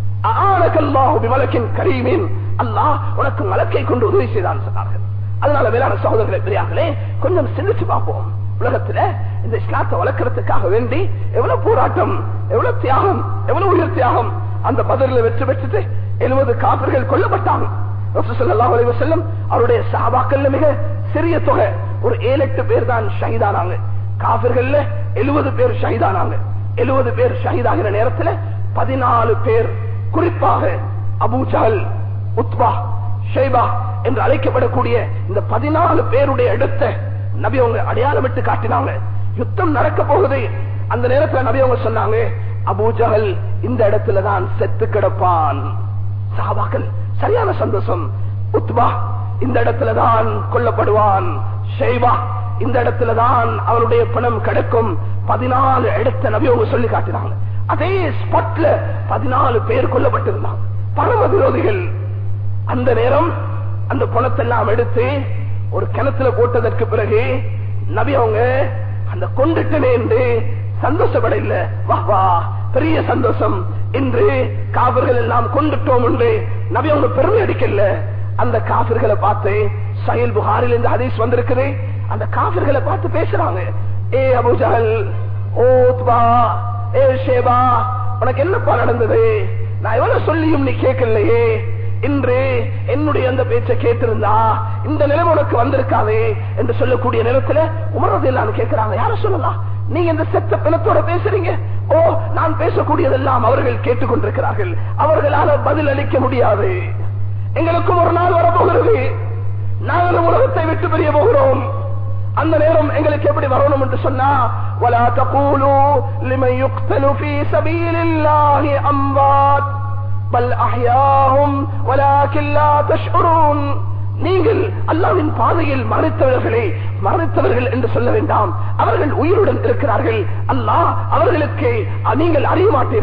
ஆனகல்லாஹு பிமலக்கின் கரீமின் அல்லாஹ் உனக்கு மலக்கை கொண்டு உதவி செய்தான் சொன்னார்கள் அதனால வேளாண் சகோதரர்களை பெரியார்களே கொஞ்சம் சிந்திச்சு பார்ப்போம் உலகத்துல இந்த இஸ்லாத்தை வளர்க்கறதுக்காக வேண்டி எவ்வளவு போராட்டம் எவ்வளவு தியாகம் எவ்வளவு உயிர் தியாகம் அந்த பதில வெற்றி பெற்றுட்டு எழுபது காப்பர்கள் கொல்லப்பட்டாங்க ரசூலுல்லாஹி அலைஹி வஸல்லம் அவருடைய சஹாபாக்கள்ல மிக சிறிய தொகை ஒரு ஏழு எட்டு பேர் தான் ஷஹீதானாங்க காபிர்கள்ல எழுபது பேர் ஷஹீதானாங்க எழுபது பேர் ஷஹீதாகிற நேரத்துல பதினாலு பேர் குறிப்பாக அபூ ஜஹல் உத்பா ஷைபா என்று அழைக்கப்படக்கூடிய இந்த பதினாலு பேருடைய இடத்தை நபி அவங்க அடையாளமிட்டு காட்டினாங்க யுத்தம் நடக்க போகுது அந்த நேரத்துல நபி அவங்க சொன்னாங்க அபூ ஜஹல் இந்த இடத்துல தான் செத்து கிடப்பான் சாபாக்கள் சரியான சந்தோஷம் உத்பா இந்த இடத்துல தான் கொல்லப்படுவான் ஷைபா இந்த இடத்துல தான் அவருடைய பணம் கிடைக்கும் பதினாலு இடத்தை நபி அவங்க சொல்லி காட்டினாங்க அதே ஸ்பாட்ல பதினாலு பேர் கொல்லப்பட்டிருந்தாங்க பரம விரோதிகள் அந்த நேரம் அந்த பணத்தெல்லாம் எடுத்து ஒரு கிணத்துல போட்டதற்கு பிறகு நபி அவங்க அந்த கொண்டுட்டனே என்று சந்தோஷப்பட இல்ல வா வா பெரிய சந்தோஷம் இன்று காவிர்கள் எல்லாம் கொண்டுட்டோம் என்று நபி அவங்க பெருமை அடிக்கல அந்த காபிர்களை பார்த்து சயல் புகாரில் இந்த ஹதீஸ் வந்திருக்குது அந்த காபிர்களை பார்த்து பேசுறாங்க ஏ அபுஜஹல் ஓ உத்பா ஏ ஷேபா உனக்கு என்னப்பா நடந்தது நான் எவ்வளவு சொல்லியும் நீ கேட்கலையே இன்று என்னுடைய அந்த பேச்சை கேட்டிருந்தா இந்த நிலைமை உனக்கு வந்திருக்காதே என்று சொல்லக்கூடிய நேரத்துல உமரது எல்லாம் கேட்கிறாங்க யார சொல்லலாம் நீங்க இந்த செத்த பிணத்தோட பேசுறீங்க ஓ நான் பேசக்கூடியதெல்லாம் அவர்கள் கேட்டுக்கொண்டிருக்கிறார்கள் அவர்களால பதில் அளிக்க முடியாது எங்களுக்கும் ஒரு நாள் வரப்போகிறது நாங்களும் உலகத்தை விட்டு பிரிய போகிறோம் அந்த நேரம் எங்களுக்கு எப்படி வரணும் என்று சொன்னா ولا تقولوا لمن يقتل في سبيل الله اموات بل احياهم ولكن لا تشعرون நீங்கள் அல்லாவின் பாதையில் மறைத்தவர்களே மறைத்தவர்கள் என்று சொல்ல வேண்டாம் அவர்கள் உயிருடன் இருக்கிறார்கள் அல்லாஹ் அவர்களுக்கு நீங்கள் அறிய மாட்டீர்கள்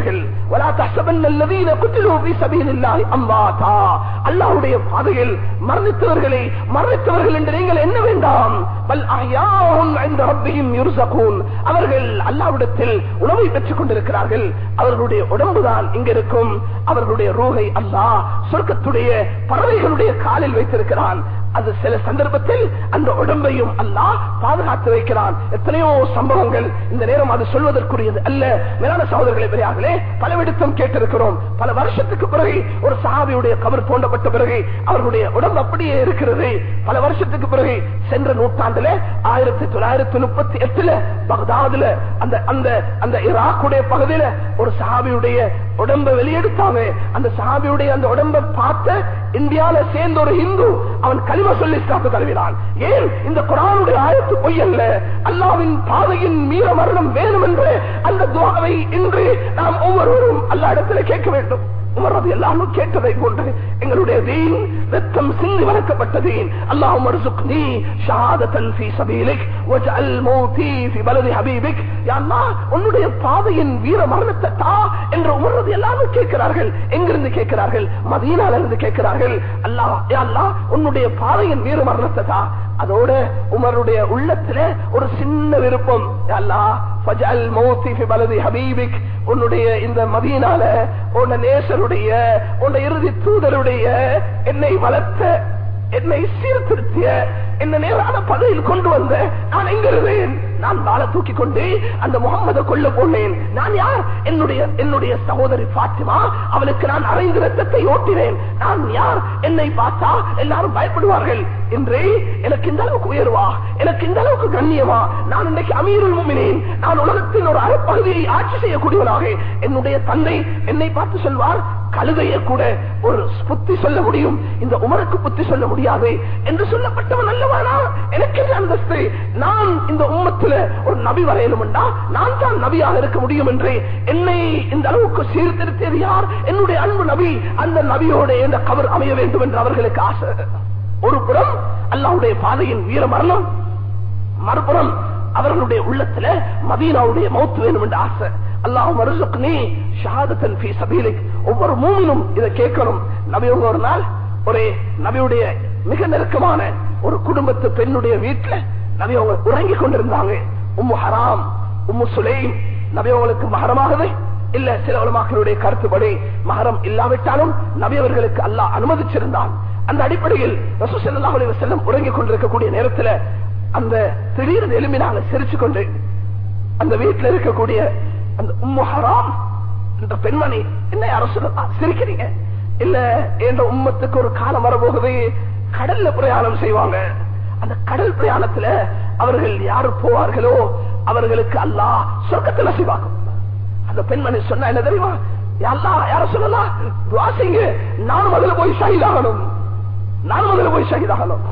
ولا تحسبن الذين قتلوا في سبيل الله امواتا அல்லாஹ்வுடைய பாதையில் மரணித்தவர்களை மரணித்தவர்கள் என்று நீங்கள் என்ன வேண்டாம் பல் அஹ்யாஹும் عند ربهم يرزقون அவர்கள் அல்லாஹ்விடத்தில் உணவை பெற்றுக் கொண்டிருக்கிறார்கள் அவர்களுடைய உடம்புதான் இங்க இருக்கும் அவர்களுடைய ரூஹை அல்லாஹ் சொர்க்கத்துடைய பறவைகளுடைய காலில் வைத்திருக்கிறான் அது சில சந்தர்ப்பத்தில் அந்த உடம்பையும் அல்லாஹ் பாதுகாத்து வைக்கிறான் எத்தனையோ சம்பவங்கள் இந்த நேரம் அது சொல்வதற்குரியது அல்ல மேலான சகோதரர்களை பெரியார்களே பலவிடத்தும் கேட்டிருக்கிறோம் பல வருஷத்துக்கு பிறகு ஒரு சஹாபியுடைய கவர் தோண்டப்பட்ட பிறகு அவர்களுடைய உடம்பு அப்படியே இருக்கிறது பல வருஷத்துக்கு பிறகு சென்ற நூற்றாண்டுல ஆயிரத்தி தொள்ளாயிரத்தி முப்பத்தி எட்டுல பகதாதுல அந்த அந்த அந்த ஈராக்குடைய பகுதியில ஒரு சஹாபியுடைய உடம்பை வெளியெடுத்தாங்க அந்த சஹாபியுடைய அந்த உடம்பை பார்த்த இந்தியால சேர்ந்த ஒரு ஹிந்து அவன் கலிம சொல்லி இஸ்லாத்து தழுவினான் ஏன் இந்த குரானுடைய ஆயத்து பொய்யல்ல அல்லாவின் பாதையின் மீற மரணம் வேணும் என்று அந்த துவாவை இன்று நாம் ஒவ்வொருவரும் அல்லா இடத்துல கேட்க வேண்டும் உமரது எல்லாரும் கேட்டதை போன்று எங்களுடைய தீன் ரத்தம் சிந்தி வளர்க்கப்பட்ட தீன் அல்லாஹும் அர்சுக்னி ஷஹாதத்தன் ஃபீ சபீலிக் வஜஅல் மௌதி ஃபீ பலதி ஹபீபிக் யா அல்லாஹ் உன்னுடைய பாதையின் வீர மரணத்தை தா என்று உமரது எல்லாரும் கேட்கிறார்கள் எங்கிருந்து கேட்கிறார்கள் மதீனால இருந்து கேட்கிறார்கள் அல்லாஹ் யா அல்லாஹ் உன்னுடைய பாதையின் வீர மரணத்தை தா அதோட உமருடைய உள்ளத்துல ஒரு சின்ன விருப்பம் யா அல்லாஹ் ஃபஜஅல் மௌதி ஃபீ பலதி ஹபீபிக் உன்னுடைய இந்த மதியனால உன்ன நேசருடைய உன்ன இறுதி தூதருடைய என்னை வளர்த்த என்னை சீர்திருத்திய என்ன நேரான பதவியில் கொண்டு வந்த நான் எங்க இருந்தேன் நான் வாழ தூக்கி கொண்டு அந்த முகம்மதை கொல்ல போனேன் நான் யார் என்னுடைய என்னுடைய சகோதரி பாத்திமா அவளுக்கு நான் அரைந்து ரத்தத்தை ஓட்டினேன் நான் யார் என்னை பார்த்தா எல்லாரும் பயப்படுவார்கள் என்றே எனக்கு இந்த அளவுக்கு உயர்வா எனக்கு இந்த அளவுக்கு கண்ணியமா நான் இன்றைக்கு அமீருல் முமினேன் நான் உலகத்தின் ஒரு அறப்பகுதியை ஆட்சி செய்யக்கூடியவனாக என்னுடைய தந்தை என்னை பார்த்து சொல்வார் கழுதையை கூட ஒரு புத்தி சொல்ல முடியும் இந்த உமருக்கு புத்தி சொல்ல முடியாது என்று சொல்லப்பட்டவன் அல்லவானா எனக்கு என்ன அந்தஸ்து நான் இந்த உம்மத்துல ஒரு நபி வரையணும்டா நான் தான் நபியாக இருக்க முடியும் என்று என்னை இந்த அளவுக்கு சீர்திருத்தியது யார் என்னுடைய அன்பு நபி அந்த நபியோட இந்த கவர் அமைய வேண்டும் என்று அவர்களுக்கு ஆசை ஒரு புறம் அல்லாவுடைய பாதையின் வீர மரணம் மறுபுறம் அவர்களுடைய உள்ளத்துல மதீனாவுடைய மௌத்து வேணும் என்ற ஆசை அல்லாஹ் மருசுக்னி ஷஹாதத்தன் ஃபீ சபீலிக் ஒவ்வொரு மூமினும் இதை கேட்கணும் நபி ஒரு நாள் ஒரு நபியுடைய மிக நெருக்கமான ஒரு குடும்பத்து பெண்ணுடைய வீட்டுல நபி அவங்க உறங்கிக் கொண்டிருந்தாங்க உம்மு ஹராம் உம்மு சுலைம் நபி அவங்களுக்கு மகரமாகவே இல்ல சில உலமாக்களுடைய கருத்துப்படி மகரம் இல்லாவிட்டாலும் நபி அவர்களுக்கு அல்லாஹ் அனுமதிச்சிருந்தான் அந்த அடிப்படையில் ரசூ ஸல்லல்லாஹு அலைஹி வஸல்லம் உறங்கிக் கொண்டிருக்கக்கூடிய நேரத்துல அந்த திடீர்னு எலும்பினாங்க சிரிச்சு கொண்டு அந்த வீட்டுல இருக்கக்கூடிய அந்த உம்மு ஹராம் என்ற பெண்மணி என்ன யார சொல்ல சிரிக்கிறீங்க இல்ல என்ற உம்மத்துக்கு ஒரு காலம் வரப்போகுது கடல்ல பிரயாணம் செய்வாங்க அந்த கடல் பிரயாணத்துல அவர்கள் யாரு போவார்களோ அவர்களுக்கு அல்லாஹ் சொர்க்கத்தை நசிவாக்கும் அந்த பெண்மணி சொன்னா என்ன தெரியுமா அல்லா யார சொல்லலாம் துவா செய்யுங்க நானும் அதுல போய் ஷஹீதாகணும் நானும் அதுல போய் ஷஹீதாகணும்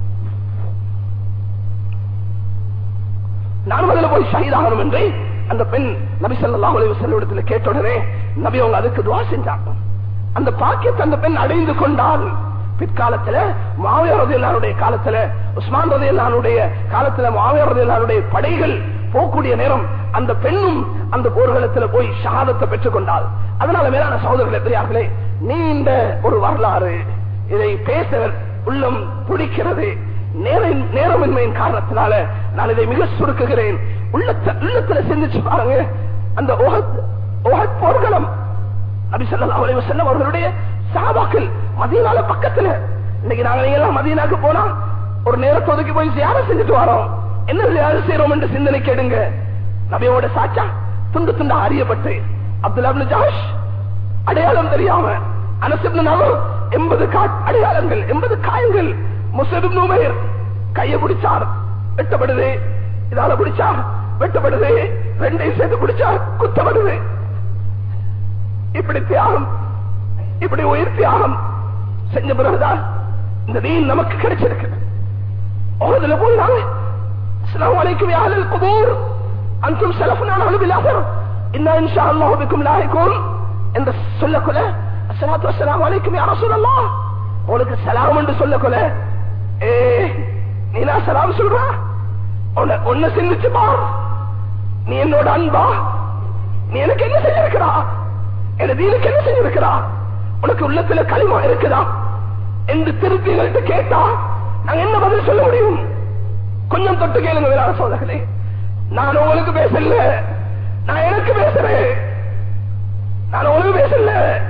நானும் அதுல போய் ஷஹீதாகணும் என்று அந்த பெண் நபி ஸல்லல்லாஹு அலைஹி வஸல்லம் இடத்துல கேட்ட உடனே நபி அவங்க அதுக்கு துவா செஞ்சாங்க அந்த பாக்கியத்தை அந்த பெண் அடைந்து கொண்டால் பிற்காலத்துல மாவியர் ரதியல்லாருடைய காலத்துல உஸ்மான் ரதியல்லாருடைய காலத்துல மாவியர் ரதியல்லாருடைய படைகள் போகக்கூடிய நேரம் அந்த பெண்ணும் அந்த போர்க்களத்துல போய் ஷஹாதத்தை பெற்றுக் கொண்டாள் அதனால மேலான சகோதரர்களே பெரியார்களே நீண்ட ஒரு வரலாறு இதை பேச உள்ளம் துடிக்கிறது நேர- நேரமின்மையின் காரணத்தினால நான் இதை மிக சுருக்குகிறேன் உள்ளத்த- உள்ளத்துல சிந்திச்சு பாருங்க அந்த உஹத் உஹத் போர்க்களம் நபி ஸல்லல்லாஹு அலைஹி வஸல்லம் அவர்களுடைய சஹாபாக்கள் மதீனால பக்கத்துல இன்னைக்கு நாங்க நீங்க எல்லாம் மதீனாக்கு போனா ஒரு நேரத்தை ஒதுக்கி போய் ஜியாரத் செஞ்சுட்டு வரோம் என்ன ஜியாரத் செய்றோம் என்று சிந்தனை கேடுங்க நபியோட சாச்சா துண்டு துண்டா அறியப்பட்டு அப்துல்லா இப்னு ஜஹஷ் அடையாளம் தெரியாம அனசிப்னு நாமும் எண்பது அடையாளங்கள் எண்பது காயங்கள் முஸ்லிம் உமேர் கையை பிடிச்சார் வெட்டப்படுது இதால பிடிச்சா வெட்டப்படுது ரெண்டையும் சேர்த்து பிடிச்சா குத்தப்படுது இப்படி தியாகம் இப்படி உயிர் தியாகம் செஞ்ச பிறகுதான் இந்த தீன் நமக்கு கிடைச்சிருக்கு ஓதுல போய் நாங்க அஸ்ஸலாமு அலைக்கும் யா அஹ்லல் குபூர் அன்தும் ஸலஃபுனா நஹ்னு பில் ஆஹிர் இன்னா இன்ஷா அல்லாஹ் பிக்கும் லாஹிகூன் என்று சொல்லக்குள்ள அஸ்ஸலாத்து வஸ்ஸலாமு அலைக்கும் யா ரசூலல்லாஹ் உங்களுக்கு சலாம் என்று சொல்லக்குள்ள ஏ நீ நான் சலாம் சொல்றா உன்னை ஒன்னு சிந்திச்சு பார் நீ என்னோட அன்பா நீ எனக்கு என்ன செஞ்சிருக்கிறா என் தீனுக்கு என்ன செஞ்சிருக்கிறா உனக்கு உள்ளத்துல களிமா இருக்குதா என்று திருப்பி எங்கள்கிட்ட கேட்டா நாங்க என்ன பதில் சொல்ல முடியும் கொஞ்சம் தொட்டு கேளுங்க வேளாண் சோதர்களே நான் உங்களுக்கு பேசல நான் எனக்கு பேசுறேன் நான் உங்களுக்கு பேசல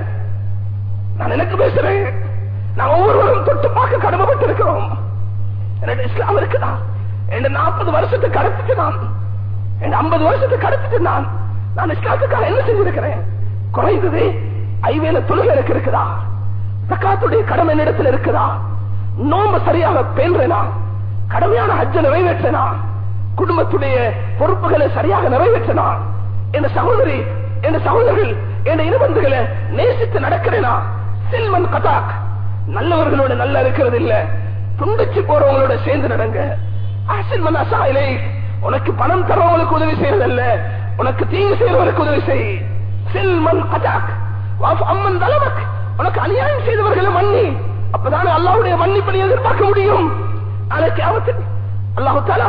நான் எனக்கு பேசுறேன் நான் ஒவ்வொருவரும் தொட்டு பார்க்க கடமைப்பட்டு இருக்கிறோம் என்னோட இஸ்லாம் இருக்குதா என் நாற்பது வருஷத்துக்கு கடத்திட்டு நான் என் ஐம்பது வருஷத்துக்கு கடத்திட்டு நான் நான் இஸ்லாத்துக்காக என்ன செஞ்சிருக்கிறேன் குறைந்தது ஐவேல தொழுகை எனக்கு இருக்குதா தக்காத்துடைய கடமை என்னிடத்தில் இருக்குதா நோம்பு சரியாக பேன்றேனா கடமையான ஹஜ்ஜ நிறைவேற்றனா குடும்பத்துடைய பொறுப்புகளை சரியாக நிறைவேற்றனா என் சகோதரி என் சகோதரர்கள் என் இனபந்துகளை நேசித்து நடக்கிறேனா செல்வன் கதாக் நல்லவர்களோட நல்லா இருக்கிறது இல்ல துண்டிச்சு போறவங்களோட சேர்ந்து நடங்க அசில் மனசா இலை உனக்கு பணம் தரவங்களுக்கு உதவி செய்யறதல்ல உனக்கு தீங்கு செய்யறவருக்கு உதவி செய் செல்மன் கதாக் அம்மன் தலமக் உனக்கு அநியாயம் செய்தவர்களை மன்னி அப்பதானே அல்லாவுடைய மன்னிப்பை எதிர்பார்க்க முடியும் நாளைக்கு ஆபத்து அல்லாஹு தாலா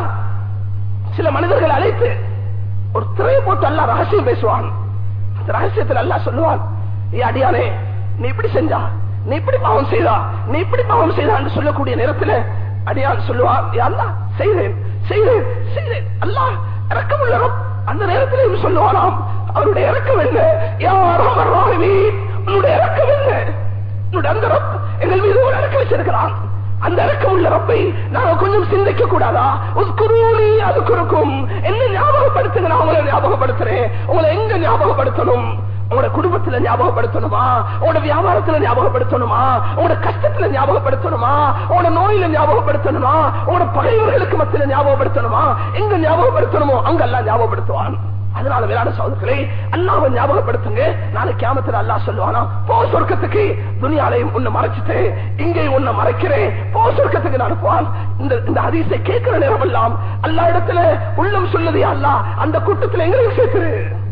சில மனிதர்கள் அழைத்து ஒரு திரையை போட்டு அல்லா ரகசியம் பேசுவான் அந்த ரகசியத்தில் அல்லா சொல்லுவான் ஏ அடியானே நீ இப்படி செஞ்சா நீ இப்படி பாவம் செய்தா நீ இப்படி பாவம் செய்தா என்று சொல்லக்கூடிய நேரத்தில் அடியான் சொல்லுவான் ஏ அல்லா செய்தேன் செய்தேன் செய்தேன் அல்லா இறக்கமுள்ள ரப் அந்த நேரத்தில் சொல்லுவானாம் அவருடைய இறக்கம் என்ன யாரோ உன்னுடைய இறக்கம் என்ன உன்னுடைய அந்த ரப் எங்கள் மீது ஒரு இறக்க வச்சிருக்கிறான் அந்த இறக்கம் உள்ள ரப்பை நாங்க கொஞ்சம் சிந்திக்க கூடாதா உஸ்குரூனி அதுக்குறுக்கும் என்ன ஞாபகப்படுத்துங்க நான் உங்களை ஞாபகப்படுத்துறேன் உங்களை எங்க ஞாபகப்படுத்தணும் உங்களோட குடும்பத்துல ஞாபகப்படுத்தணுமா உங்களோட வியாபாரத்துல ஞாபகப்படுத்தணுமா உங்களோட கஷ்டத்துல ஞாபகப்படுத்தணுமா உங்களோட நோயில ஞாபகப்படுத்தணுமா உங்களோட பகைவர்களுக்கு மத்தியில ஞாபகப்படுத்தணுமா எங்க ஞாபகப்படுத்தணுமோ அங்கெல்லாம் ஞாபகப்படுத்துவான் அதனால வேளாண் சோதர்களே அல்லாவை ஞாபகப்படுத்துங்க நாளைக்கு கியாமத்துல அல்லாஹ் சொல்லுவானா போ சொர்க்கத்துக்கு துணியாலையும் உன்னை மறைச்சிட்டு இங்கே உன்னை மறைக்கிறேன் போ சொர்க்கத்துக்கு நான் அனுப்புவான் இந்த இந்த ஹதீஸை கேட்கிற நேரம் எல்லாம் அல்லா இடத்துல உள்ளம் சொல்லுது அல்லா அந்த கூட்டத்துல எங்களையும் சேர்த்துரு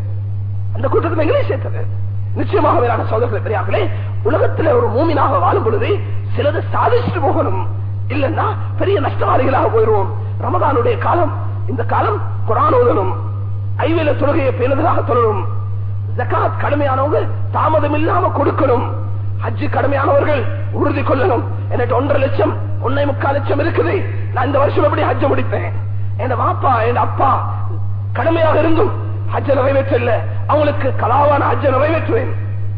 அந்த கூட்டத்தில் எங்களையும் சேர்த்தது நிச்சயமாக வேறான சோதரர்களை பெரியார்களே உலகத்துல ஒரு மூமினாக வாழும் பொழுது சிலது சாதிச்சுட்டு போகணும் இல்லன்னா பெரிய நஷ்டவாதிகளாக போயிருவோம் ரமதானுடைய காலம் இந்த காலம் குரான் ஓதணும் ஐவேல தொழுகையை பேணுதலாக தொழணும் ஜக்காத் கடுமையானவங்க தாமதம் இல்லாம கொடுக்கணும் ஹஜ்ஜு கடுமையானவர்கள் உறுதி கொள்ளணும் எனக்கு ஒன்றரை லட்சம் ஒன்னே முக்கால் லட்சம் இருக்குது நான் இந்த வருஷம் எப்படி ஹஜ்ஜ முடிப்பேன் என் வாப்பா என் அப்பா கடமையாக இருந்தும் ஹஜ்ஜ நிறைவேற்றல அவங்களுக்கு கலாவான ஹஜ்ஜ நிறைவேற்றுவேன்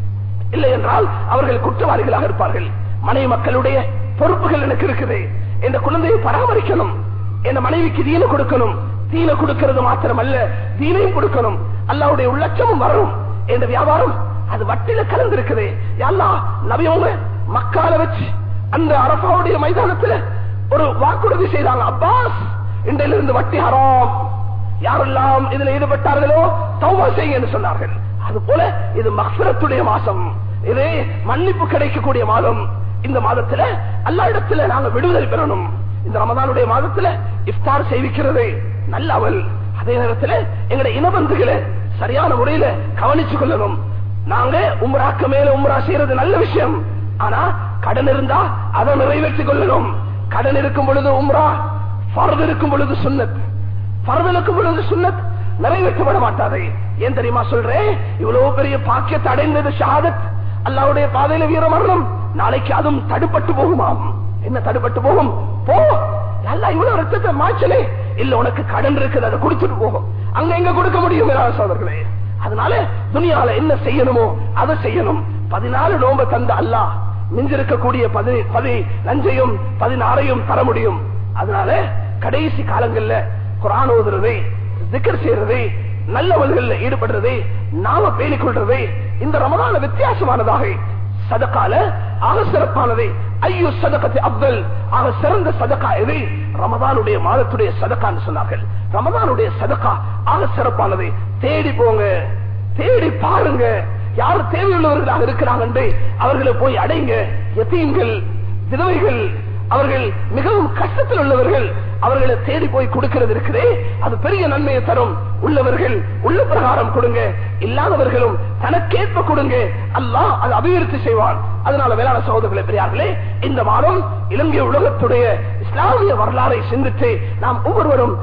இல்லை என்றால் அவர்கள் குற்றவாளிகளாக இருப்பார்கள் மனைவி மக்களுடைய பொறுப்புகள் எனக்கு இருக்குது இந்த குழந்தையை பராமரிக்கணும் என் மனைவிக்கு தீன கொடுக்கணும் தீன கொடுக்கிறது மாத்திரமல்ல தீனையும் கொடுக்கணும் அல்லாவுடைய உள்ளட்சமும் வரும் என்ற வியாபாரம் அது வட்டில கலந்து இருக்குது எல்லா நபியவங்க மக்கால வச்சு அந்த அரபாவுடைய மைதானத்துல ஒரு வாக்குறுதி செய்தாங்க அப்பாஸ் இன்றையிலிருந்து வட்டி ஹராம் யாரெல்லாம் இதுல ஈடுபட்டார்களோ தௌபா செய்ய என்று சொன்னார்கள் அது போல இது மக்சரத்துடைய மாசம் இது மன்னிப்பு கிடைக்கக்கூடிய மாதம் இந்த மாதத்துல எல்லா இடத்துல நாங்க விடுதலை பெறணும் இந்த ரமதானுடைய மாதத்துல இஃப்தார் செய்விக்கிறது நல்ல அவள் அதே நேரத்துல எங்களுடைய இனபந்துகளை சரியான முறையில கவனிச்சு கொள்ளணும் நாங்க உம்ராக்க மேல உம்ரா செய்யறது நல்ல விஷயம் ஆனா கடன் இருந்தா அதை நிறைவேற்றிக் கொள்ளணும் கடன் இருக்கும் பொழுது உம்ரா பரது இருக்கும் பொழுது சுண்ணத் பரது இருக்கும் பொழுது சுண்ணத் நிறைவேற்றப்பட மாட்டாது ஏன் தெரியுமா சொல்றேன் இவ்வளவு பெரிய பாக்கியத்தை அடைந்தது ஷஹாதத் அல்லாவுடைய பாதையில வீர மரணம் நாளைக்கு அதுவும் தடுப்பட்டு போகுமாம் என்ன தடுப்பட்டு போகும் போ அல்லா இவ்வளவு ரத்தத்தை மாச்சலே இல்ல உனக்கு கடன் இருக்குது அதை கொடுத்துட்டு போகும் அங்க எங்க கொடுக்க முடியும் சோதர்களே அதனால துணியால என்ன செய்யணுமோ அதை செய்யணும் பதினாலு நோம்ப தந்த அல்லா மிஞ்சிருக்கக்கூடிய பதி பதி நஞ்சையும் பதினாறையும் தர முடியும் அதனால கடைசி காலங்கள்ல குரான் ஓதுறது திக்கர் செய்யறது நல்லவர்கள்ல ஈடுபடுறது நாம பேணிக் கொள்றது இந்த ரமதான வித்தியாசமானதாக சதக்கால ஆக சிறப்பானது ஐயோ சதக்கத்தை அப்தல் ஆக சிறந்த சதக்கா எது ரமதானுடைய மாதத்துடைய சதக்கான்னு சொன்னார்கள் ரமதானுடைய சதக்கா ஆக சிறப்பானது தேடி போங்க தேடி பாருங்க யார் தேவையுள்ளவர்களாக இருக்கிறாங்க என்று அவர்களை போய் அடைங்க எத்தீன்கள் விதவைகள் அவர்கள் மிகவும் கஷ்டத்தில் உள்ளவர்கள் அவர்களை தேடி போய் கொடுக்கிறது இருக்குதே அது பெரிய நன்மையை தரும் உள்ளவர்கள் உள்ள பிரகாரம் கொடுங்க இல்லாதவர்களும் தனக்கேற்ப கொடுங்க அல்லாஹ் அது அபிவிருத்தி செய்வான் அதனால வேளாண் சகோதரர்களை பெரியார்களே இந்த மாதம் இலங்கை உலகத்துடைய இஸ்லாமிய வரலாறை சிந்தித்து நாம் ஒவ்வொருவரும் அல்லா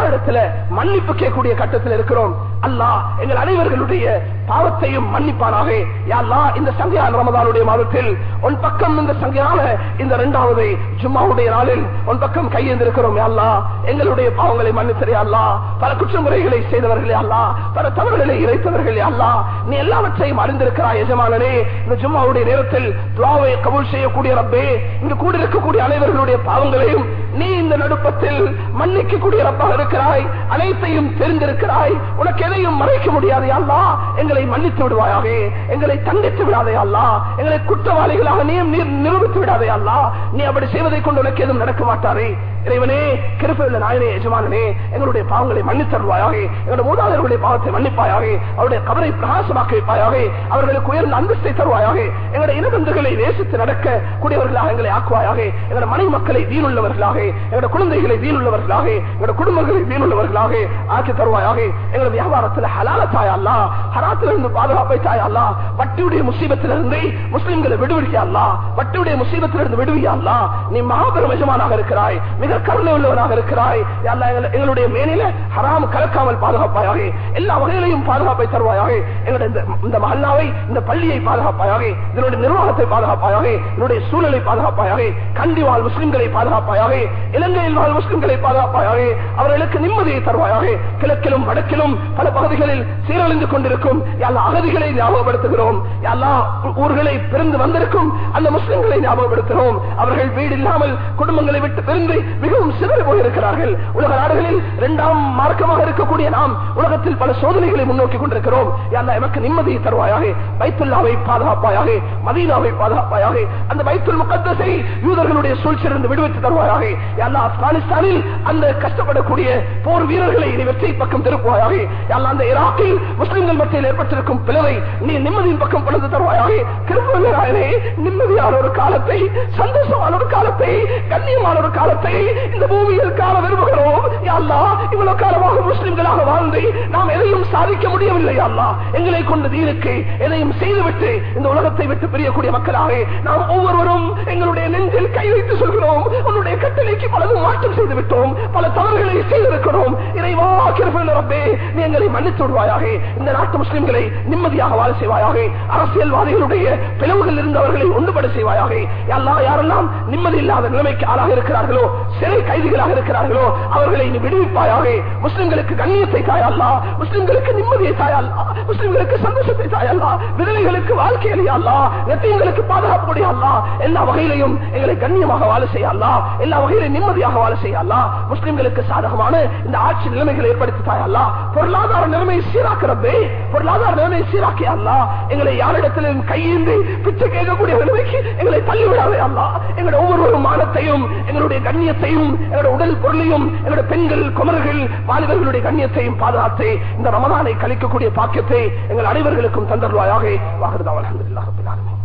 இடத்துல மன்னிப்பு கேட்கக்கூடிய கட்டத்தில் இருக்கிறோம் அல்லாஹ் எங்கள் அனைவர்களுடைய பாவத்தையும் மன்னிப்பானாக யா அல்லாஹ் இந்த சங்கையான ரமதானுடைய மாதத்தில் உன் பக்கம் இந்த சங்கையான இந்த இரண்டாவது ஜும்மாவுடைய நாளில் உன் பக்கம் கையெழுந்திருக்கிறோம் யா அல்லாஹ் எங்களுடைய பாவங்களை மன்னித்தரே அல்லாஹ் பல குற்றமுறைகளை செய்தவர்களே அல்லாஹ் பல தவறுகளை இறைத்தவர்களே அல்லாஹ் நீ எல்லாவற்றையும் அறிந்திருக்கிறாய் எஜமானனே இந்த ஜும்மாவுடைய நேரத்தில் துவாவை கபூல் செய்யக்கூடிய ரப்பே இங்கு கூடியிருக்கக்கூடிய அனைவர்களுடைய பாவங்களையும் நீ இந்த நடுப்பத்தில் மன்னிக்கக்கூடிய ரப்பாக இருக்கிறாய் அனைத்தையும் தெரிந்திருக்கிறாய் உனக்கு எதையும் மறைக்க முடியாது அல்லா எங்களை மன்னித்து விடுவாயாக எங்களை தண்டித்து விடாதே அல்லா எங்களை குற்றவாளிகளாக நீ நீ- நிரூபித்து விடாதே அல்லா நீ அப்படி செய்வதை கொண்டு உனக்கு எதுவும் நடக்க மாட்டாரே இறைவனே கிருப்பையுள்ள நாயனே எஜமானனே எங்களுடைய பாவங்களை மன்னித்தருவாயாக எங்களுடைய மூதாதையர்களுடைய பாவத்தை மன்னிப்பாயாக அவருடைய கபரை பிரகாசமாக்கி வைப்பாயாக அவர்களுக்கு உயர்ந்த அந்தஸ்தை தருவாயாக எங்களுடைய இனபந்துகளை நேசித்து நடக்க கூடியவர்களாக எங்களை ஆக்குவாயாக எங்களுடைய மனை மக்களை வீணுள்ளவர்களாக எங்களுடைய குழந்தைகளை வீணுள்ளவர்களாக எங்களுடைய குடும்பங்களை வீணுள்ளவர்களாக ஆக்கி தருவாயாக எங்களுடைய வியாபாரத்தில் ஹலால தாயல்லா ஹராத்திலிருந்து பாதுகாப்பை தாயல்லா வட்டியுடைய முசீபத்திலிருந்து முஸ்லிம்களை விடுவிக்க அல்லா வட்டியுடைய முசீபத்திலிருந்து விடுவியா அல்லா நீ மகாபெரும் எஜமானாக இருக்கிறாய் மிக கருணை உள்ளவனாக இருக்கிறாய் யா அல்லாஹ், எங்கள்- எங்களுடைய மேனில ஹராம் கலக்காமல் பாதுகாப்பாயாக எல்லா வகையிலையும் பாதுகாப்பை தருவாயாக எங்களுடைய இந்த- இந்த மஹல்லாவை இந்த பள்ளியை பாதுகாப்பாயாக இதனுடைய நிர்வாகத்தை பாதுகாப்பாயாக இதனுடைய சூழலை பாதுகாப்பாயாக கண்டி வாழ் முஸ்லிம்களை பாதுகாப்பாயாக இலங்கையில் வாழ் முஸ்லிம்களை பாதுகாப்பாயாக அவர்களுக்கு நிம்மதியை தருவாயாக கிழக்கிலும் வடக்கிலும் பல பகுதிகளில் சீரழிந்து கொண்டிருக்கும் எல்லா அகதிகளை ஞாபகப்படுத்துகிறோம் எல்லா ஊர்களை பிறந்து வந்திருக்கும் அந்த முஸ்லிம்களை ஞாபகப்படுத்துகிறோம் அவர்கள் வீடு இல்லாமல் குடும்பங்களை விட்டு பிரிந்து மிகவும் சிதறி போயிருக்கிறார்கள் உலக நாடுகளில் இரண்டாம் மார்க்கமாக இருக்கக்கூடிய நாம் உலகத்தில் பல சோதனைகளை முன்னோக்கி கொண்டிருக்கிறோம் யாழ்லா எமக்கு நிம்மதியை தருவாயாக பைத்துல்லாவை பாதுகாப்பாயாக மதீனாவை பாதுகாப்பாயாக அந்த பைத்துல் முகத்தஸை யூதர்களுடைய சூழ்ச்சியிலிருந்து விடுவித்து தருவாயாக யாழ்லா ஆப்கானிஸ்தானில் அந்த கஷ்டப்படக்கூடிய போர் வீரர்களை நீ வெற்றி பக்கம் திருப்புவாயாக யாழ்லா அந்த ஈராக்கில் முஸ்லிம்கள் மத்தியில் ஏற்பட்டிருக்கும் பிளவை நீ நிம்மதியின் பக்கம் கொண்டு தருவாயாக கிருப்பராயனே நிம்மதியான ஒரு காலத்தை சந்தோஷமான ஒரு காலத்தை கண்ணியமான ஒரு காலத்தை இந்த பூமியில் காண விரும்புகிறோம் யாழ்லா இவ்வளவு காலமாக முஸ்லிம்களாக வாழ்ந்து நாம் எதையும் சாதிக்க முடியவில்லை அல்லா எங்களை கொண்ட தீனுக்கு எதையும் செய்துவிட்டு இந்த உலகத்தை விட்டு பிரியக்கூடிய மக்களாக நாம் ஒவ்வொருவரும் எங்களுடைய நெஞ்சில் கை வைத்து சொல்கிறோம் உன்னுடைய கட்டளைக்கு பலதும் மாற்றம் செய்து விட்டோம் பல தவறுகளை செய்திருக்கிறோம் இறைவா கிருபையுள்ள ரப்பே நீ எங்களை மன்னித்து விடுவாயாக இந்த நாட்டு முஸ்லிம்களை நிம்மதியாக வாழ செய்வாயாக அரசியல்வாதிகளுடைய பிளவுகள் இருந்தவர்களை ஒன்றுபட செய்வாயாக எல்லாம் யாரெல்லாம் நிம்மதி இல்லாத நிலைமைக்கு ஆளாக இருக்கிறார்களோ சிறை கைதிகளாக இருக்கிறார்களோ அவர்களை நீ விடுவிப்பாயாக முஸ்லிம்களுக்கு கண்ணியத்தை தாயல்லா முஸ்லிம்களுக்கு நிம்மதியை தாயல்லா முஸ்லிம்களுக்கு சந்தோஷத்தை தாயல்லா விதவைகளுக்கு வாழ்க்கையை அல்லா நெத்தியங்களுக்கு பாதுகாப்பு கொடியா அல்லா எல்லா வகையிலையும் எங்களை கண்ணியமாக வாழ செய்யல்லா எல்லா வகையிலும் நிம்மதியாக வாழ செய்யல்லா முஸ்லிம்களுக்கு சாதகமான இந்த ஆட்சி நிலைமைகளை ஏற்படுத்தி தாயல்லா பொருளாதார நிலைமை சீராக்கிறதே பொருளாதார நிலைமை சீராக்கிய அல்லா எங்களை யாரிடத்திலும் கையேந்தி பிச்சை கேட்கக்கூடிய நிலைமைக்கு எங்களை தள்ளிவிடாதே அல்லா எங்களுடைய ஒவ்வொரு மானத்தையும் எங்களுடைய கண்ணியத்தையும் எங்களுடைய உடல் பொருளையும் எங்களுடைய பெண்கள் குமர்கள் வாலிபர்களுடைய கண்ணியத்தையும் பாதுகாத்து இந்த ரமதானை கழிக்கக்கூடிய பாக்கியத்தை எங்கள் அனைவர்களுக்கும் தந்தருவாயாக வாகர்தான் அலமதுல்லாஹ் ரபில் ஆலமீன்